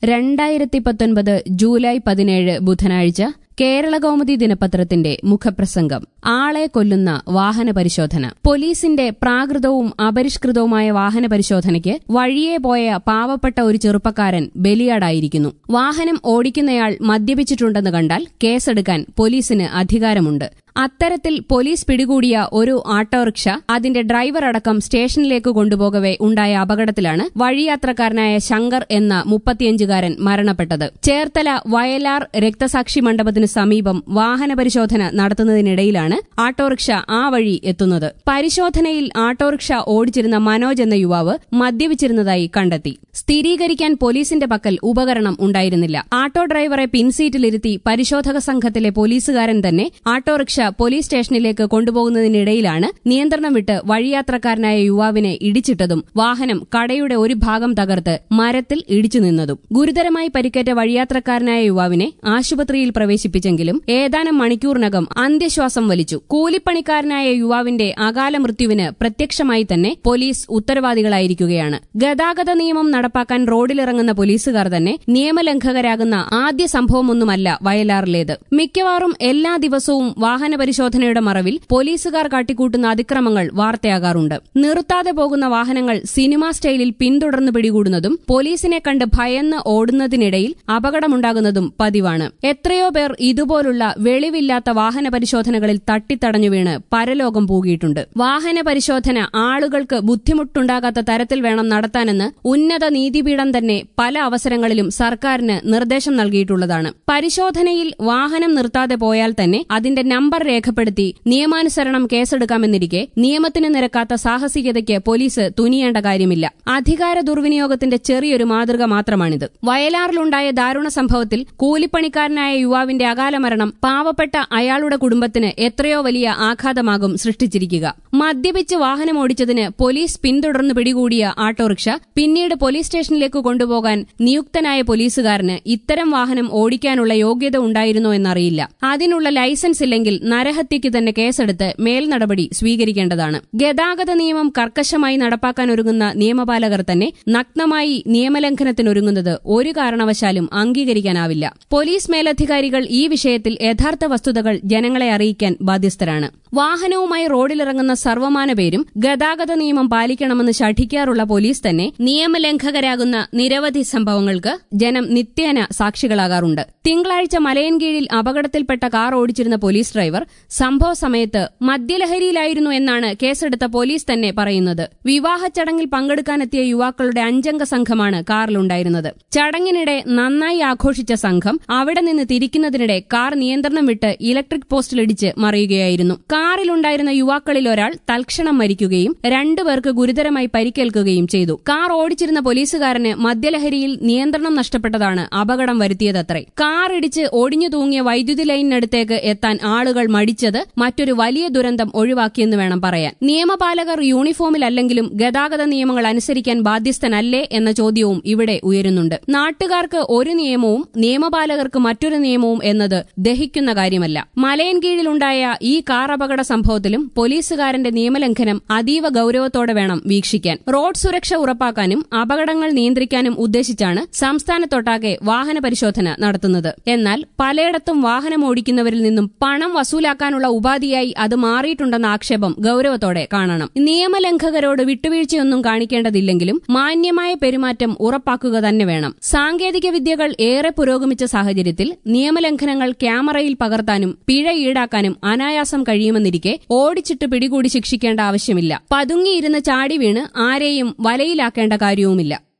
രണ്ടായിരത്തി പത്തൊൻപത് ജൂലൈ പതിനേഴ് ബുധനാഴ്ച കേരളകൗമുദി ദിനപത്രത്തിന്റെ മുഖപ്രസംഗം ആളെ കൊല്ലുന്ന വാഹന പരിശോധന പോലീസിന്റെ പ്രാകൃതവും അപരിഷ്കൃതവുമായ വാഹന പരിശോധനയ്ക്ക് വഴിയെ പോയ പാവപ്പെട്ട ഒരു ചെറുപ്പക്കാരൻ ബലിയാടായിരിക്കുന്നു വാഹനം ഓടിക്കുന്നയാൾ മദ്യപിച്ചിട്ടുണ്ടെന്ന് കണ്ടാൽ കേസെടുക്കാൻ പോലീസിന് അധികാരമുണ്ട് അത്തരത്തിൽ പോലീസ് പിടികൂടിയ ഒരു ഓട്ടോറിക്ഷ അതിന്റെ ഡ്രൈവർ അടക്കം സ്റ്റേഷനിലേക്ക് കൊണ്ടുപോകവെ ഉണ്ടായ അപകടത്തിലാണ് വഴിയാത്രക്കാരനായ ശങ്കർ എന്ന മുപ്പത്തിയഞ്ചുകാരൻ മരണപ്പെട്ടത് ചേർത്തല വയലാർ രക്തസാക്ഷി മണ്ഡപത്തിന് സമീപം വാഹന പരിശോധന നടത്തുന്നതിനിടയിലാണ് ഓട്ടോറിക്ഷ ആ വഴി എത്തുന്നത് പരിശോധനയിൽ ഓട്ടോറിക്ഷ ഓടിച്ചിരുന്ന മനോജ് എന്ന യുവാവ് മദ്യപിച്ചിരുന്നതായി കണ്ടെത്തി സ്ഥിരീകരിക്കാൻ പോലീസിന്റെ പക്കൽ ഉപകരണം ഉണ്ടായിരുന്നില്ല ഓട്ടോ ഡ്രൈവറെ പിൻസീറ്റിലിരുത്തി പരിശോധക സംഘത്തിലെ പോലീസുകാരൻ തന്നെ ഓട്ടോറിക്ഷ പോലീസ് സ്റ്റേഷനിലേക്ക് കൊണ്ടുപോകുന്നതിനിടയിലാണ് നിയന്ത്രണം വിട്ട് വഴിയാത്രക്കാരനായ യുവാവിനെ ഇടിച്ചിട്ടതും വാഹനം കടയുടെ ഒരു ഭാഗം തകർത്ത് മരത്തിൽ ഇടിച്ചു നിന്നതും ഗുരുതരമായി പരിക്കേറ്റ വഴിയാത്രക്കാരനായ യുവാവിനെ ആശുപത്രിയിൽ പ്രവേശിപ്പിച്ചെങ്കിലും ഏതാനും മണിക്കൂറിനകം അന്ത്യശ്വാസം വലിച്ചു കൂലിപ്പണിക്കാരനായ യുവാവിന്റെ അകാല മൃത്യുവിന് പ്രത്യക്ഷമായി തന്നെ പോലീസ് ഉത്തരവാദികളായിരിക്കുകയാണ് ഗതാഗത നിയമം നടപ്പാക്കാൻ റോഡിലിറങ്ങുന്ന പോലീസുകാർ തന്നെ നിയമലംഘകരാകുന്ന ആദ്യ സംഭവമൊന്നുമല്ല വയലാറിലേത് മിക്കവാറും എല്ലാ ദിവസവും വാഹന പരിശോധനയുടെ മറവിൽ പോലീസുകാർ കാട്ടിക്കൂട്ടുന്ന അതിക്രമങ്ങൾ വാർത്തയാകാറുണ്ട് നിർത്താതെ പോകുന്ന വാഹനങ്ങൾ സിനിമാ സ്റ്റൈലിൽ പിന്തുടർന്ന് പിടികൂടുന്നതും പോലീസിനെ കണ്ട് ഭയന്ന് ഓടുന്നതിനിടയിൽ അപകടമുണ്ടാകുന്നതും പതിവാണ് എത്രയോ പേർ ഇതുപോലുള്ള വെളിവില്ലാത്ത വാഹന പരിശോധനകളിൽ തട്ടിത്തടഞ്ഞു വീണ് പരലോകം പൂകിയിട്ടുണ്ട് വാഹന പരിശോധന ആളുകൾക്ക് ബുദ്ധിമുട്ടുണ്ടാകാത്ത തരത്തിൽ വേണം നടത്താനെന്ന് ഉന്നത നീതിപീഠം തന്നെ പല അവസരങ്ങളിലും സർക്കാരിന് നിർദ്ദേശം നൽകിയിട്ടുള്ളതാണ് പരിശോധനയിൽ വാഹനം നിർത്താതെ പോയാൽ തന്നെ അതിന്റെ നമ്പർ രേഖപ്പെടുത്തി നിയമാനുസരണം കേസെടുക്കാമെന്നിരിക്കെ നിയമത്തിന് നിരക്കാത്ത സാഹസികതയ്ക്ക് പോലീസ് തുനിയേണ്ട കാര്യമില്ല അധികാര ദുർവിനിയോഗത്തിന്റെ ചെറിയൊരു മാതൃക മാത്രമാണിത് വയലാറിലുണ്ടായ ദാരുണ സംഭവത്തിൽ കൂലിപ്പണിക്കാരനായ യുവാവിന്റെ അകാല മരണം പാവപ്പെട്ട അയാളുടെ കുടുംബത്തിന് എത്രയോ വലിയ ആഘാതമാകും സൃഷ്ടിച്ചിരിക്കുക മദ്യപിച്ച് വാഹനമോടിച്ചതിന് പോലീസ് പിന്തുടർന്ന് പിടികൂടിയ ഓട്ടോറിക്ഷ പിന്നീട് പോലീസ് സ്റ്റേഷനിലേക്ക് കൊണ്ടുപോകാൻ നിയുക്തനായ പോലീസുകാരന് ഇത്തരം വാഹനം ഓടിക്കാനുള്ള യോഗ്യത ഉണ്ടായിരുന്നോ എന്നറിയില്ല അതിനുള്ള ലൈസൻസ് ഇല്ലെങ്കിൽ നരഹത്യയ്ക്ക് തന്നെ കേസെടുത്ത് മേൽനടപടി സ്വീകരിക്കേണ്ടതാണ് ഗതാഗത നിയമം കർക്കശമായി നടപ്പാക്കാൻ ഒരുങ്ങുന്ന നിയമപാലകർ തന്നെ നഗ്നമായി നിയമലംഘനത്തിനൊരുങ്ങുന്നത് ഒരു കാരണവശാലും അംഗീകരിക്കാനാവില്ല പോലീസ് മേലധികാരികൾ ഈ വിഷയത്തിൽ യഥാർത്ഥ വസ്തുതകൾ ജനങ്ങളെ അറിയിക്കാൻ ബാധ്യസ്ഥരാണ് വാഹനവുമായി റോഡിലിറങ്ങുന്ന സർവമാന പേരും ഗതാഗത നിയമം പാലിക്കണമെന്ന് ശഠിക്കാറുള്ള പോലീസ് തന്നെ നിയമലംഘകരാകുന്ന നിരവധി സംഭവങ്ങൾക്ക് ജനം നിത്യേന സാക്ഷികളാകാറുണ്ട് തിങ്കളാഴ്ച മലയൻകീഴിൽ അപകടത്തിൽപ്പെട്ട കാർ ഓടിച്ചിരുന്ന പോലീസ് ഡ്രൈവർ സംഭവ സമയത്ത് മദ്യലഹരിയിലായിരുന്നു എന്നാണ് കേസെടുത്ത പോലീസ് തന്നെ പറയുന്നത് വിവാഹ ചടങ്ങിൽ പങ്കെടുക്കാനെത്തിയ യുവാക്കളുടെ അഞ്ചംഗ സംഘമാണ് കാറിലുണ്ടായിരുന്നത് ചടങ്ങിനിടെ നന്നായി ആഘോഷിച്ച സംഘം അവിടെ നിന്ന് തിരിക്കുന്നതിനിടെ കാർ നിയന്ത്രണം വിട്ട് ഇലക്ട്രിക് പോസ്റ്റിലിടിച്ച് മറിയുകയായിരുന്നു കാറിലുണ്ടായിരുന്ന യുവാക്കളിൽ ഒരാൾ തൽക്ഷണം മരിക്കുകയും രണ്ടുപേർക്ക് ഗുരുതരമായി പരിക്കേൽക്കുകയും ചെയ്തു കാർ ഓടിച്ചിരുന്ന പോലീസുകാരന് മദ്യലഹരിയിൽ നിയന്ത്രണം നഷ്ടപ്പെട്ടതാണ് അപകടം വരുത്തിയതത്രേ കാർ ഇടിച്ച് ഒടിഞ്ഞു തൂങ്ങിയ വൈദ്യുതി ലൈനിനടുത്തേക്ക് എത്താൻ ആളുകൾ മടിച്ചത് മറ്റൊരു വലിയ ദുരന്തം ഒഴിവാക്കിയെന്ന് വേണം പറയാൻ നിയമപാലകർ യൂണിഫോമിലല്ലെങ്കിലും ഗതാഗത നിയമങ്ങൾ അനുസരിക്കാൻ ബാധ്യസ്ഥനല്ലേ എന്ന ചോദ്യവും ഇവിടെ ഉയരുന്നുണ്ട് നാട്ടുകാർക്ക് ഒരു നിയമവും നിയമപാലകർക്ക് മറ്റൊരു നിയമവും എന്നത് ദഹിക്കുന്ന കാര്യമല്ല മലയൻകീഴിലുണ്ടായ ഈ കാർ അപകട സംഭവത്തിലും പോലീസുകാരന്റെ നിയമലംഘനം അതീവ ഗൌരവത്തോടെ വേണം വീക്ഷിക്കാൻ റോഡ് സുരക്ഷ ഉറപ്പാക്കാനും അപകടങ്ങൾ നിയന്ത്രിക്കാനും ഉദ്ദേശിച്ചാണ് സംസ്ഥാനത്തൊട്ടാകെ വാഹന പരിശോധന നടത്തുന്നത് എന്നാൽ പലയിടത്തും വാഹനം ഓടിക്കുന്നവരിൽ നിന്നും പണം വസൂലാക്കാനുള്ള ഉപാധിയായി അത് മാറിയിട്ടുണ്ടെന്ന ആക്ഷേപം ഗൌരവത്തോടെ കാണണം നിയമലംഘകരോട് വിട്ടുവീഴ്ചയൊന്നും കാണിക്കേണ്ടതില്ലെങ്കിലും മാന്യമായ പെരുമാറ്റം ഉറപ്പാക്കുക തന്നെ വേണം സാങ്കേതിക വിദ്യകൾ ഏറെ പുരോഗമിച്ച സാഹചര്യത്തിൽ നിയമലംഘനങ്ങൾ ക്യാമറയിൽ പകർത്താനും പിഴ ഈടാക്കാനും അനായാസം കഴിയുമെന്നിരിക്കെ ഓടിച്ചിട്ട് പിടികൂടി ശിക്ഷിക്കേണ്ട ആവശ്യമില്ല പതുങ്ങിയിരുന്ന് ചാടി വീണ് ആരെയും വലയിലാക്കേണ്ട കാര്യവുമില്ല